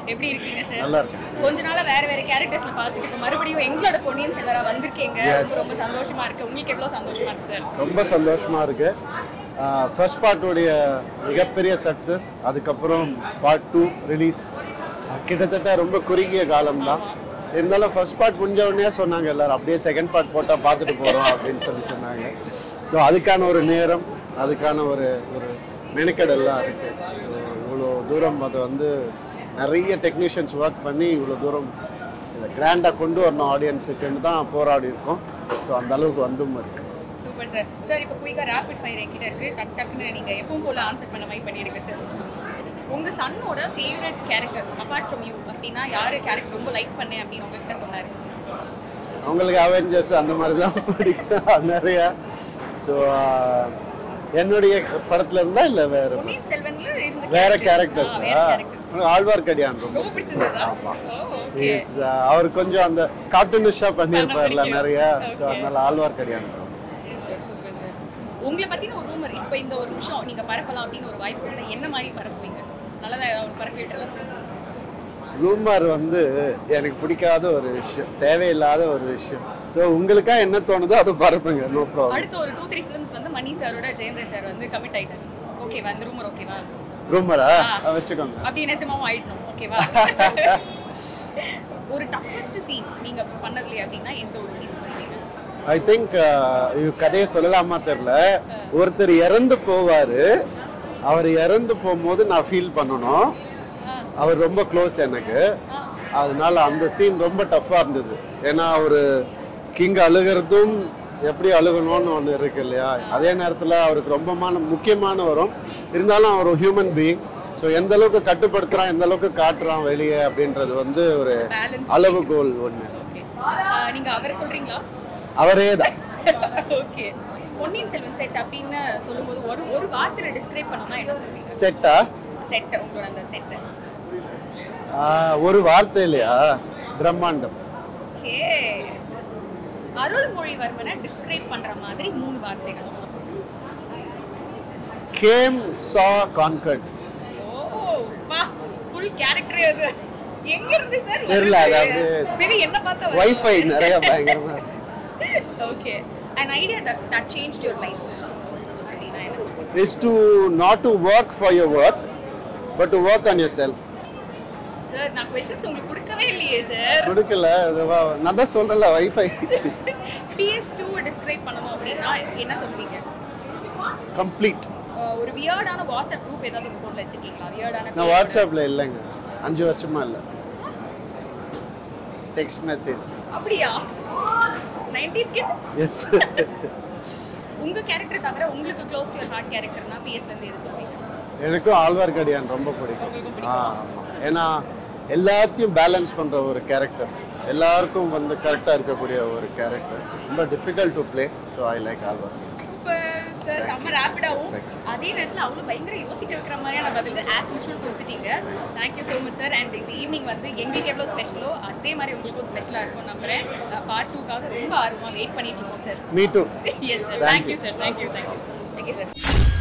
எப்படி இருக்கீங்க சார் நல்லா இருக்கேன் கொஞ்ச நாளா வேற வேற கேரக்டர்ஸ்ல பார்த்துட்டு இப்போ மறுபடியும் எங்களோட பொன்னியின் செல்வரா வந்திருக்கீங்க Yes. ரொம்ப ரொம்ப சந்தோஷமா இருக்கு உங்களுக்கு எவ்வளவு சந்தோஷமா இருக்கு சார் ரொம்ப சந்தோஷமா இருக்கு ஃபர்ஸ்ட் பார்ட்டுடைய மிகப்பெரிய சக்ஸஸ் அதுக்கப்புறம் பார்ட் டூ ரிலீஸ் கிட்டத்தட்ட ரொம்ப குறுகிய காலம்தான் இருந்தாலும் ஃபர்ஸ்ட் பார்ட் முடிஞ்ச உடனே சொன்னாங்க எல்லாரும் அப்படியே செகண்ட் பார்ட் போட்டால் பார்த்துட்டு போகிறோம் அப்படின்னு சொல்லி சொன்னாங்க ஸோ அதுக்கான ஒரு நேரம் அதுக்கான ஒரு ஒரு மெனக்கெடெல்லாம் இருக்கு ஸோ இவ்வளோ தூரம் அதை வந்து நிறைய டெக்னீஷியன்ஸ் ஒர்க் பண்ணி இவ்வளோ தூரம் இதை கிராண்டாக கொண்டு வரணும் ஆடியன்ஸுக்குன்னு தான் போராடி இருக்கோம் ஸோ அந்த அளவுக்கு வந்தும் இருக்கு சூப்பர் சார் சார் இப்போ குயிக்கா ரேபிட் ஃபயர் என்கிட்ட இருக்கு டக் டக்குன்னு நீங்க எப்பவும் போல ஆன்சர் பண்ண மாதிரி பண்ணிடுங்க சார் உங்க சன்னோட favourite character apart from you அப்படின்னா யாரு கேரக்டர் ரொம்ப லைக் பண்ணேன் அப்படின்னு உங்ககிட்ட சொன்னாரு அவங்களுக்கு அவெஞ்சர்ஸ் அந்த மாதிரி தான் பிடிக்கும் நிறைய ஸோ என்னுடைய படத்துல இருந்தா இல்ல வேற படம்? பொன்னியின் செல்வன்ல இருந்த வேற characters. கேரக்டர்ஸ் ஆ, வேற கேரக்டர்ஸ் ஆழ்வார்க்கடியான் ரொம்ப ரொம்ப பிடிச்சிருந்ததா ஆமா. ஓகே Is, uh, அவர் கொஞ்சம் அந்த கார்ட்டூனிஷா பண்ணியிருப்பார்ல பிடிக்கும். நிறைய ஸோ Okay. அதனால ஆழ்வார்க்கடியான் ரொம்ப. சூப்பர் சூப்பர் சார் உங்களை பத்தின ஒரு ரூமர் இப்போ இந்த ஒரு நிமிஷம் நீங்க பரப்பலாம் அப்படின்னு ஒரு வாய்ப்பு இருந்தா என்ன மாதிரி பரப்புவீங்க நல்லதா ஏதாவது ஒரு பரப்பி விட்டுறலாம் சார் ரூமர் வந்து எனக்கு பிடிக்காத ஒரு விஷயம் தேவையில்லாத ஒரு விஷயம் ஸோ உங்களுக்கா என்ன தோணுதோ அதை பரப்புங்க நோ ப்ராப்ளம் அடுத்த ஒரு டூ த்ரீ ஃபிலிம்ஸ் வந்து மணி சாரோட ஜெயம்ரே சார் வந்து கமிட் ஆயிட்டாரு ஓகேவா அந்த ரூமர் ஓகேவா ரூமரா ஆ. வச்சுக்கோங்க அப்படி நிஜமாவும் ஆயிடணும் ஓகேவா ஒரு டஃபஸ்ட் சீன் நீங்க பண்ணதுல அப்படின்னா எந்த ஒரு சீன் சொல்லுவீங்க ஐ திங்க் கதையை சொல்லலாமா தெரியல ஒருத்தர் இறந்து போவாரு அவர் இறந்து போகும்போது நான் ஃபீல் பண்ணணும் ஆ, அவர் ரொம்ப க்ளோஸ் எனக்கு ஆ, அதனால அந்த சீன் ரொம்ப டஃப்பாக இருந்தது ஏன்னா ஒரு கிங் அழுகிறதும் எப்படி அழுகணும்னு ஒன்று இருக்கு இல்லையா அதே நேரத்தில் அவருக்கு ரொம்பமான முக்கியமான வரும் இருந்தாலும் அவர் ஹியூமன் பீயிங் ஸோ எந்த அளவுக்கு கட்டுப்படுத்துறான் எந்த அளவுக்கு காட்டுறான் வெளியே அப்படின்றது வந்து ஒரு balance. அளவுகோல் ஒன்று Okay. ஆ, நீங்க அவரை சொல்றீங்களா அவரே தான் ஓகே பொன்னியின் செல்வன் செட் அப்படின்னு சொல்லும்போது ஒரு ஒரு வார்த்தையில டிஸ்கிரைப் பண்ணோம்னா என்ன சொல்வீங்க செட்டா செட் உங்களோட அந்த செட் ஒரு வார்த்தை இல்லையா பிரம்மாண்டம் ஓகே அருள்மொழிவர்மனை டிஸ்கிரைப் பண்ற மாதிரி மூணு வார்த்தைகள் கேம் சா கான்கர்ட் ஓ வா ஃபுல் கேரக்டர் அது எங்க இருந்து சார் தெரியல, அது அப்படியே மேபி என்ன பார்த்தா வைஃபை நிறைய பயங்கரமா இருக்கு. Okay an idea that that changed your life அப்படின்னா என்ன சொல்றீங்க is to not to work for your work but to work on yourself sir நான் கொஸ்டின்ஸ் உங்களுக்கு கொடுக்கவே இல்லையே சார் கொடுக்கல இது வா- நான் தான் சொல்றேன்ல வைஃபை பிஎஸ் டூ டிஸ்கிரைப் பண்ணணும் அப்படின்னா என்ன சொல்வீங்க கம்ப்ளீட் அஹ் ஒரு வியர்டான வாட்ஸ்அப் குரூப் ஏதாவது உங்க ஃபோன்ல வச்சிருக்கீங்களா வியர்டான நான் வாட்ஸ்அப்ல இல்லைங்க அஞ்சு வருஷமா இல்லை டெக்ஸ்ட் மெசேஜ் அப்படியா 90s கிட் எஸ் உங்க கேரக்டர் தவிர உங்களுக்கு க்ளோஸ் டு ஹார்ட் கேரக்டர்னா பிஎஸ்ல இருந்து எது சொல்வீங்க எனக்கும் ஆழ்வார்க்கடியான் ரொம்ப பிடிக்கும் உங்களுக்கும் ஆ ஆமாம் ஏன்னா எல்லாத்தையும் பேலன்ஸ் பண்ற ஒரு கேரக்டர் எல்லாருக்கும் வந்து கரெக்டாக இருக்கக்கூடிய ஒரு கேரக்டர் ரொம்ப difficult to play so I like Alwar super sir செம்ம ரேப்பிடாவும் Thank you. அதே நேரத்தில் அவ்வளோ பயங்கர யோசிக்க வைக்கிற மாதிரியான பதில் ஆஸ் யூஷுவல் கொடுத்துட்டீங்க thank you so much sir and இந்த ஈவினிங் வந்து எங்களுக்கு எவ்வளோ ஸ்பெஷலோ அதே மாதிரி உங்களுக்கும் ஸ்பெஷலாக இருக்கும் நம்புறேன் பார்ட் டூக்காக ரொம்ப ஆர்வமாக வெயிட் பண்ணிட்டு இருக்கோம் sir me too yes sir Thank thank you sir thank you thank you thank you sir